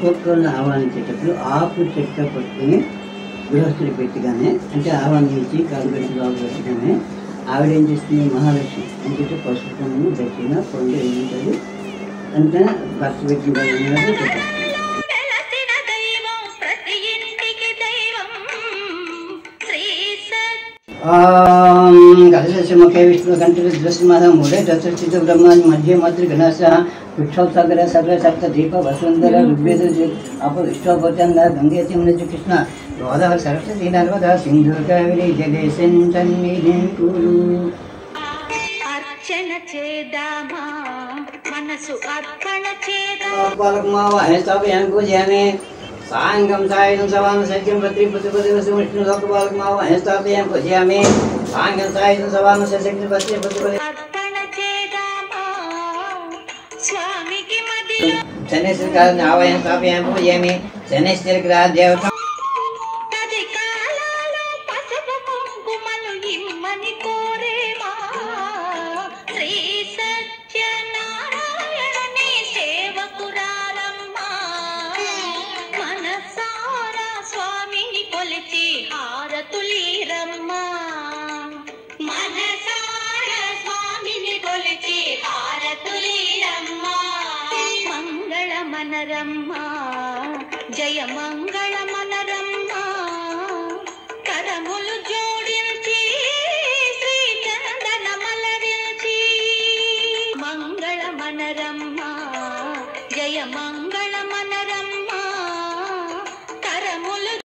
ఒక్కొక్కరిని ఆహ్వానించేటప్పుడు ఆకు చెక్క పట్టుకుని గృహస్థులు పెట్టగానే అంటే ఆహ్వానించి కాలు పెట్టి లోపల పెట్టగానే ఆవిడ ఏం చేస్తుంది మహాలక్ష్మి అంటే పసుపు కొమ్ము దక్షిణ కొండ ఏముంటుంది అంటే భర్త పెట్టిన పెట్టేస్తుంది వెలసిన దైవం ప్రతి ఇంటికి దైవం శ్రీ సత్య గజముఖే విష్ణు కంఠ దృశ్యమహ మూడే చతుర్థిత బ్రహ్మాన్ని మధ్య మధ్య గణాస విక్షోత్సగర సర్వ సప్త దీప వసుంధర ఋగ్వేద అప విష్ణోపచంద గంగే తిమ్న కృష్ణ గోదావరి సరస్వతి నర్మదా సింధు కావిరి జలేసన్నిధి కురు అర్చన చేద్దామా మనసు అర్పణ చేద్దాం బాలకమావాహేస్తాపయామి పూజయామి సాయంగం సాయం సవాన సత్యం పత్రి పశుపతి వసు విష్ణు లోకబాలకమావాహేస్తాపయామి పూజయామి సాయంగం సాయం సవాన సత్యం పత్రి పశుపతి అర్పణ చేద్దామా స్వామికి మది శనేశ్వర కాలని ఆవయం స్థాపయామి పూజయామి శనేశ్వర గ్రహ దేవత పది కాలాలు పసుపు కుంకుమలు ఇమ్మని కోరేమా శ్రీ సత్యనారాయణని సేవకురాలమ్మా మనసారా స్వామిని కొలిచి హారతులీరమ్మా మనసారా స్వామిని కొలిచి హారతులీరమ్మా మంగళ మనరమ్మా జయ మంగళ మన